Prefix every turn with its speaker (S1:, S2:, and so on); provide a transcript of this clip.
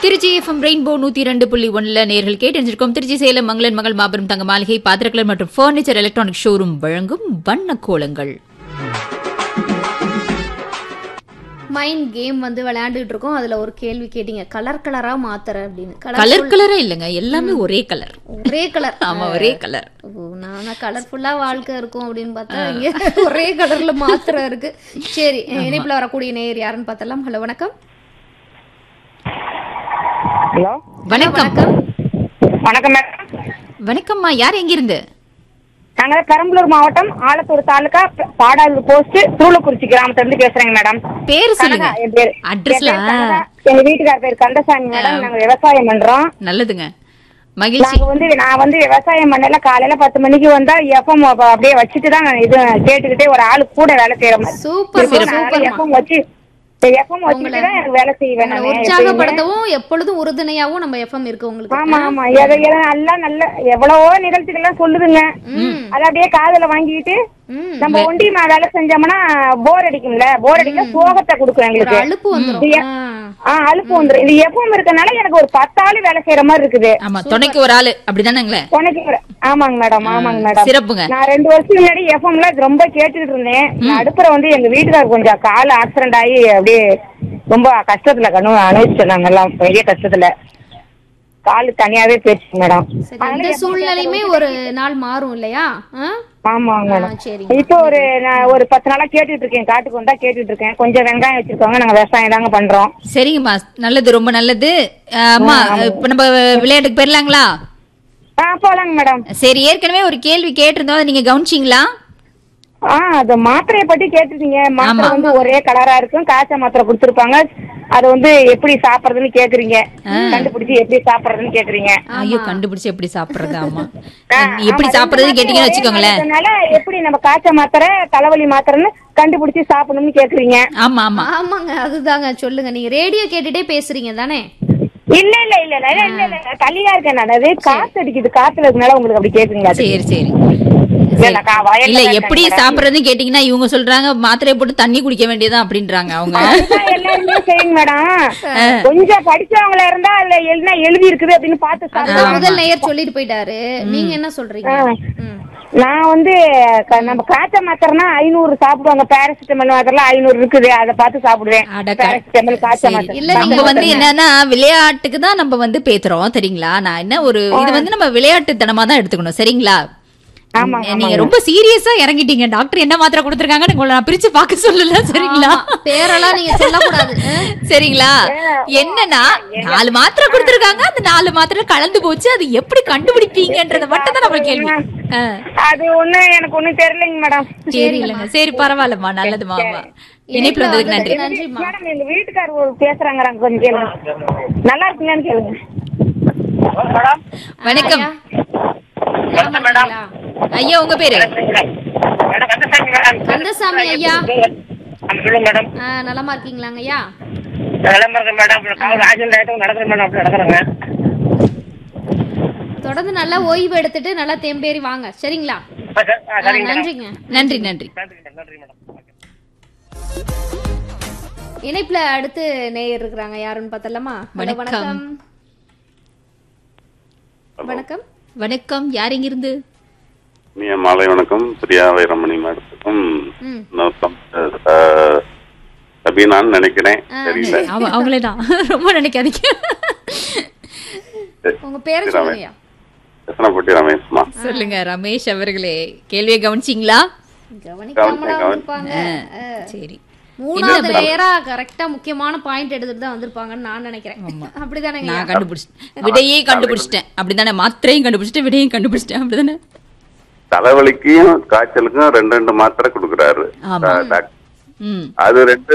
S1: Trichy FM rainbow நூத்தி இரண்டு புள்ளி ஒன்னுல நேர்கள் கேட்டிருந்திருக்கோம் திருச்சி சேலம் மங்களன் மகள் மாபெரும் தங்க மாளிகை பாத்திரக்கலர் மற்றும் பர்னிச்சர் எலக்ட்ரானிக் ஷோரூம் வழங்கும் வண்ண கோலங்கள்
S2: மைண்ட் கேம் வந்து விளையாண்டுட்டு இருக்கோம் அதுல ஒரு கேள்வி கேட்டீங்க கலர் கலரா மாத்துற அப்படின்னு
S1: கலர்
S2: கலர்
S1: கலரா இல்லங்க எல்லாமே ஒரே கலர்
S2: ஒரே கலர்
S1: ஆமா ஒரே கலர்
S2: ஓ நான் கலர்ஃபுல்லா வாழ்க்கை இருக்கும் அப்படின்னு பார்த்தா இங்க ஒரே கலர்ல மாத்திரை இருக்கு சரி இணைப்புல வரக்கூடிய நேயர் யாருன்னு பார்த்தலாம் ஹலோ வணக்கம்
S3: ஹலோ
S1: வணக்கம்
S3: வணக்கம் மேடம்
S1: வணக்கம்மா யார் எங்கிருந்து
S3: நாங்க பெரம்பலூர் மாவட்டம் ஆலத்தூர் தாலுகா ப- பாடாலூர் போஸ்ட் சூளக்குறிச்சி கிராமத்துல இருந்து பேசுறேங்க மேடம்
S1: பேரு சொல்லுங்க
S3: கனகா, என் பேரு.
S1: அட்ரஸ்ல
S3: என் பேரு கனகா. எங்க வீட்டுக்கார பேர் கந்தசாமி மேடம் நாங்க விவசாயம் பண்றோம்
S1: நல்லதுங்க மகிழ்ச்சி
S3: நாங்க வந்து நான் வந்து விவசாயம் பண்ணல காலையில பத்து மணிக்கு வந்தா எஃப்எம் அப்படியே வச்சுட்டு தான் நான் இது கேட்டுக்கிட்டே ஒரு ஆளு கூட வேலை செய்யற மாதிரி
S2: சூப்பர் சூப்பர்
S3: எஃப்எம் வச்சு எஃப்எம் வச்சுட்டு தான் எனக்கு வேலை செய்வேன்
S2: உங்களை
S3: நானு எப்பயுமே.
S2: உற்சாகப்படுத்தவும் எப்பொழுதும் உறுதுணையாவும் நம்ம எஃப்எம் இருக்கு உங்களுக்கு
S3: ஆமா ஆமா எதை எதை நல்லா நல்ல எவ்வளவோ நிகழ்ச்சிகள்லாம் சொல்லுதுங்க அதை அப்படியே காதுல வாங்கிட்டு
S2: ம்
S3: நம்ம ஒண்டிமா வேலை செஞ்சோம்னா போர் அடிக்கும்ல போர் அடிக்க சோகத்தை கொடுக்கும்
S2: ஒரு
S3: எங்களுக்கு
S2: அலுப்பு வந்துரும்
S3: இது எ- ஆ அலுப்பு வந்துரும் இது எப்பவும் இருக்கனால எனக்கு ஒரு பத்தாளு வேலை செய்யற மாதிரி இருக்குது
S1: ஆமா துணைக்கு ஒரு ஆளு அப்படிதானங்களே
S3: உனக்கு ஒரு- ஆமாங்க மேடம் ஆமாங்க மேடம்
S1: சிறப்புங்க
S3: நான் ரெண்டு வருஷம் முன்னாடி எஃப்எம்ல ரொம்ப கேட்டுக்கிட்டு இருந்தேன் நான் அடுப்புற வந்து எங்க வீட்டுக்கார கொஞ்சம் கால் ஆக்சிடென்ட் ஆகி அப்படியே ரொம்ப கஷ்டத்துல கண்ணு அனுபவிச்சோம் நாங்க எல்லாம் பெரிய கஷ்டத்துல காலு தனியாவே போயிடுச்சு மேடம்
S2: சரி அந்த சூழ்நிலையுமே ஒரு நாள் மாறும் இல்லையா ஆ?
S3: ஆமாங்க
S2: ஆ,
S3: மேடம்
S2: சரிங்க
S3: இப்போ ஒரு நான் ஒரு பத்து நாளா கேட்டுட்டு இருக்கேன் காட்டுக்கு வந்தா கேட்டுட்டு இருக்கேன் கொஞ்சம் வெங்காயம் வச்சிருக்கோங்க நாங்க விவசாயம் தாங்க பண்றோம்
S1: சரிங்கம்மா நல்லது ரொம்ப நல்லது அஹ், அம்மா இப்ப நம்ம விளையாட்டுக்கு போயிடலாங்களா
S3: ஆ போலாங்க மேடம்
S1: சரி ஏற்கனவே ஒரு கேள்வி கேட்டிருந்தோம் அதை நீங்க கவனிச்சிங்களா
S3: ஆ அது மாத்திரையை பத்தி கேட்டிருக்கீங்க மாத்திரை வந்து ஒரே கலரா இருக்கும் காய்ச்ச மாத்திரை கொடுத்துருப்பாங்க அது வந்து எப்படி சாப்பிடுறதுன்னு கேக்குறீங்க கண்டுபிடிச்சு எப்படி சாப்பிடுறதுன்னு கேக்குறீங்க
S1: ஐயோ கண்டுபிடிச்சு எப்படி சாப்பிடுறது ஆமா
S3: ஆ,
S1: எப்படி
S3: ஆமா,
S1: சாப்பிடுறதுன்னு
S3: ரெண்டு
S1: கேட்டீங்கன்னு
S3: மாத்திரை
S1: வச்சுக்கோங்களேன்
S3: ஒரே மாதிரி இருக்கறதுனால எப்படி நம்ம காய்ச்ச மாத்திரை தலைவலி மாத்திரைன்னு கண்டுபிடிச்சு சாப்பிடணும்னு கேக்குறீங்க
S1: ஆமா ஆமா
S2: ஆமாங்க அதுதாங்க சொல்லுங்க நீங்க ரேடியோ கேட்டுட்டே பேசுறீங்க தானே
S3: இல்ல இல்ல இல்ல இல்ல இல்ல இல்ல இல்ல தள்ளியா இருக்கேன் நான் அது காத்து அடிக்குது காத்துல இருக்கனால உங்களுக்கு அப்படி கேக்குங்களா அது?
S1: சரி சரி
S3: இல்ல, நான் கா- வயல்ல
S1: இல்ல
S3: தான்
S1: எப்படி
S3: இருக்கேன்
S1: சாப்பிடுறதுன்னு கேட்டீங்கன்னா இவங்க சொல்றாங்க மாத்திரையை போட்டு தண்ணி குடிக்க வேண்டியதான் அப்படின்றாங்க அவங்க
S3: அதுதான் எல்லாருமே செய்யுங்க மேடம் கொஞ்சம் படிச்சவங்கள இருந்தா அதுல எழுதினா எழுதி இருக்குது அப்படின்னு பார்த்து சாப்பிடுவாங்க.
S2: அதுதான் முதல் நேயர் சொல்லிட்டு போயிட்டாரு நீங்க என்ன சொல்றீங்க ம்.
S3: நான் வந்து க- நம்ம காய்ச்ச மாத்திரைனா ஐநூறு சாப்பிடுவாங்க பேராசிட்டமல் மாத்திரை ஐநூறு இருக்குது அதை பார்த்து சாப்பிடுவேன்
S1: அட க-
S3: பேராசிட்டமல் காய்ச்ச
S1: சரி.
S3: மாத்திரை
S2: இல்ல,
S1: நம்ம வந்து என்னன்னா விளையாட்டுக்கு தான் நம்ம வந்து பேத்துறோம் சரிங்களா நான் என்ன ஒரு இது வந்து நம்ம விளையாட்டுத்தனமா தான் எடுத்துக்கணும் சரிங்களா
S3: ஆமா,
S1: நீங்க ரொம்ப சீரியஸா இறங்கிட்டீங்க டாக்டர் என்ன மாத்திரை கொடுத்துருக்காங்கன்னு உங்களை நான் பிரிச்சு பார்க்க சொல்லல சரிங்களா
S2: ஆமா, பேரெல்லாம் நீங்க சொல்லக்கூடாது ஆ?
S1: சரிங்களா என்னன்னா நாலு மாத்திரை கொடுத்துருக்காங்க அந்த நாலு மாத்திரை கலந்து போச்சு அது எப்படி கண்டுபிடிப்பீங்கன்றத மட்டும் தான் நம்ம கேள்வி ஆ.
S3: அது ஒண்ணு எனக்கு ஒண்ணு தெரியலைங்க மேடம்
S1: சரி இல்லைங்க சரி பரவாயில்லம்மா நல்லதுமா ஆமா இணைப்புல வந்ததுக்கு நன்றி
S2: நன்றிம்மா
S3: மேடம் எங்க வீட்டுக்காரர் ஒரு பேசுறாங்க கொஞ்சம் கேளுங்க நல்லா இருக்குங்கன்னு கேளுங்க
S1: வணக்கம்
S2: நலமா இருக்கீங்களா?
S1: ஐயா உங்க பேரு
S2: கந்தசாமி ஐயா
S3: சொல்லுங்க மேடம்
S2: ஆ, நலமா இருக்கீங்களாங்க ஐயா
S3: நிலம இருக்கு மேடம் கால் ஆக்சிடென்ட் ஆயிட்டு நடக்குது மேடம் அப்படி நடக்குறேங்க
S2: தொடர்ந்து நல்லா ஓய்வு எடுத்துட்டு நல்லா தெம்பேறி வாங்க சரிங்களா ஆ, நன்றிங்க
S1: நன்றி நன்றி
S3: நன்றி மேடம்
S2: இணைப்புல அடுத்து நேயர் இருக்கிறாங்க யாருன்னு பார்த்தலாமா ஹலோ,
S1: வணக்கம்.
S2: வணக்கம் வணக்கம்
S1: வணக்கம் யார் இங்கிருந்து
S4: இனிய மாலை வணக்கம் பிரியா வைரமணி மேடத்துக்கும்
S2: ம்.
S4: இன்னும் சம்- அஹ், சபீனான்னு நினைக்கிறேன் தெரியல
S1: அவ- அவங்களே தான் ரொம்ப நினைக்காதீங்க
S2: உங்க பேரை சொல்லுங்கய்யா
S4: எத்தனைப்பட்டி ரமேஷ்மா
S1: சொல்லுங்க ரமேஷ் அவர்களே கேள்வியை கவனிச்சிங்களா
S2: கவனிக்காமலா வந்திருப்பாங்க ஆ.
S1: சரி
S2: மூணாவது நேரா கரெக்டா முக்கியமான பாயிண்ட் எடுத்துட்டு தான் வந்திருப்பாங்கன்னு நான் நினைக்கிறேன் அப்படிதானேங்க
S1: நான் கண்டுபிடிச்சிட்டேன் விடையே கண்டுபிடிச்சிட்டேன் அப்படிதானே மாத்திரையும் கண்டுபிடிச்சிட்டேன் விடையும் கண்டுபிடிச்சிட்டேன் அப்படிதானே
S4: தலைவலிக்கும் காய்ச்சலுக்கும் ரெண்டு ரெண்டு மாத்திரை கொடுக்குறாரு
S1: ஆமா.
S4: டாக்டர்
S1: ம்
S4: அது ரெண்டு